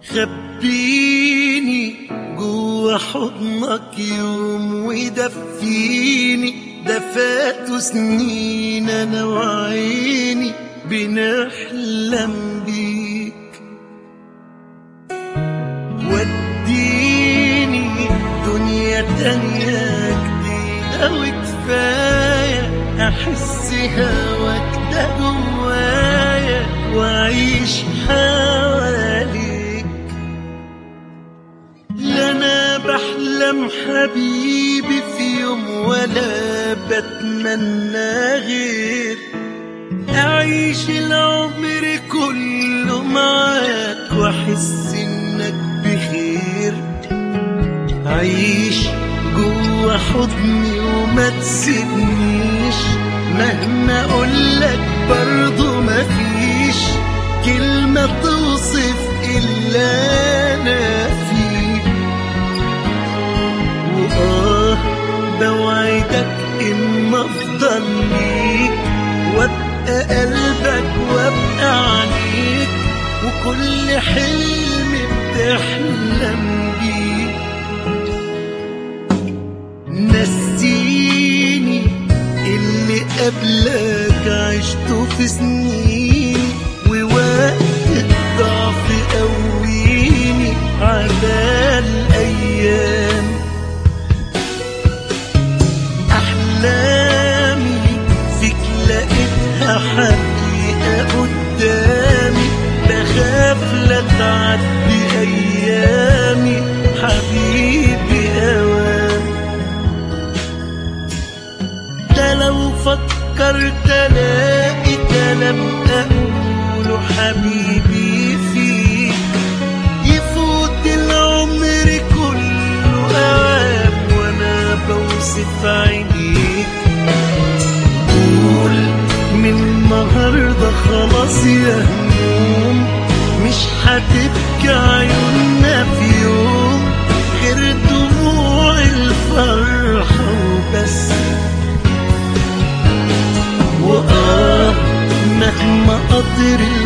خبيني جوا حضنك يوم ودفيني ده فاتوا سنين انا وعيني بنحلم بيك وديني دنيا تانية جديدة وكفاية أحس هواك ده جوايا وأعيش حواليك لا أنا بحلم حبيبي في يوم ولا بتمنى غير أعيش العمر كله معاك وأحس إنك بخير عيش جوا حضني وما تسيبنيش مهما أقولك برضو مفيش كلمة توصف إلا أنا فيك وآه بوعدك إن أفضل ليك وابقى قلبك وابقى عليك وكل حلم بتحلم بيه نسيني اللي قبلك عشته في سنين ووقت الضعف قويني على الأيام أحلامي فيك لقيتها حقيقة قدامي بخاف لا تعدي أيامي حبيبي أوام ده لو فكرت الاقي كلام اقوله حبيبي فيك يفوت العمر كله اوام وانا بوصف عينيك قول من النهارده خلاص يا هموم مش هتبكي عيوننا في يوم غير دموع الفرحة وبس وآه مهما قطر